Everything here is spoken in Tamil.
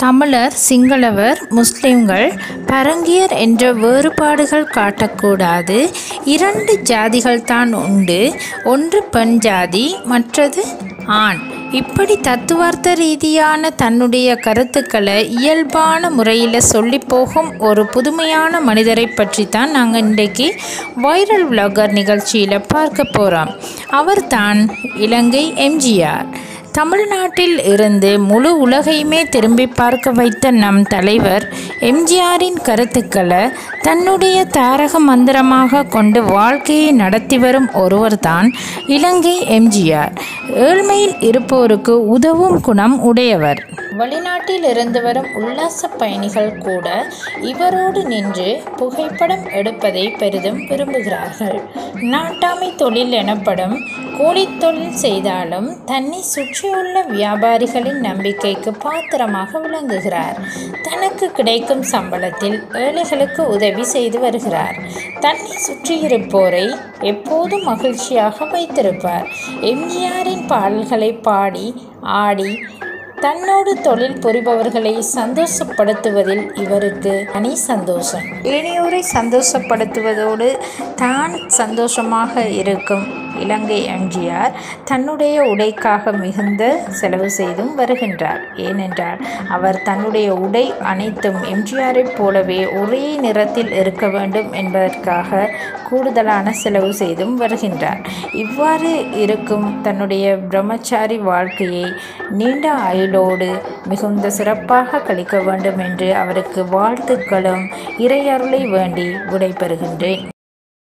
தமிழர் சிங்களவர் முஸ்லிம்கள் பரங்கியர் என்ற வேறுபாடுகள் காட்டக்கூடாது இரண்டு ஜாதிகள் தான் உண்டு ஒன்று பெண் ஜாதி மற்றது ஆண் இப்படி தத்துவார்த்த ரீதியான தன்னுடைய கருத்துக்களை இயல்பான முறையில் சொல்லி போகும் ஒரு புதுமையான மனிதரை பற்றி தான் நாங்கள் இன்றைக்கு வைரல் விளாகர் நிகழ்ச்சியில் பார்க்க போகிறோம் அவர்தான் இலங்கை எம்ஜிஆர் தமிழ்நாட்டில் இருந்து முழு உலகையுமே திரும்பி பார்க்க வைத்த நம் தலைவர் எம்ஜிஆரின் கருத்துக்களை தன்னுடைய தாரக மந்திரமாக கொண்டு வாழ்க்கையை நடத்தி வரும் ஒருவர்தான் இலங்கை எம்ஜிஆர் ஏழ்மையில் இருப்போருக்கு உதவும் குணம் உடையவர் வெளிநாட்டில் இருந்து வரும் உல்லாச பயணிகள் கூட இவரோடு நின்று புகைப்படம் எடுப்பதை பெரிதும் விரும்புகிறார்கள் நாட்டாமை தொழில் எனப்படும் கூலித் தொழில் செய்தாலும் தன்னை சுற்றியுள்ள வியாபாரிகளின் நம்பிக்கைக்கு பாத்திரமாக விளங்குகிறார் தனக்கு கிடைக்கும் சம்பளத்தில் ஏழைகளுக்கு உதவி செய்து வருகிறார் தன்னை சுற்றியிருப்போரை எப்போதும் மகிழ்ச்சியாக வைத்திருப்பார் எம்ஜிஆரின் பாடல்களை பாடி ஆடி தன்னோடு தொழில் புரிபவர்களை சந்தோஷப்படுத்துவதில் இவருக்கு தனி சந்தோஷம் ஏனையோரை சந்தோஷப்படுத்துவதோடு தான் சந்தோஷமாக இருக்கும் இலங்கை எம்ஜிஆர் தன்னுடைய உடைக்காக மிகுந்த செலவு செய்தும் வருகின்றார் ஏனென்றால் அவர் தன்னுடைய உடை அனைத்தும் எம்ஜிஆரைப் போலவே ஒரே நிறத்தில் இருக்க வேண்டும் என்பதற்காக கூடுதலான செலவு செய்தும் வருகின்றார் இவ்வாறு இருக்கும் தன்னுடைய பிரம்மச்சாரி வாழ்க்கையை நீண்ட ஆயுளோடு மிகுந்த சிறப்பாக கழிக்க வேண்டும் என்று அவருக்கு வாழ்த்துக்களும் இறையருளை வேண்டி விடைபெறுகின்றேன்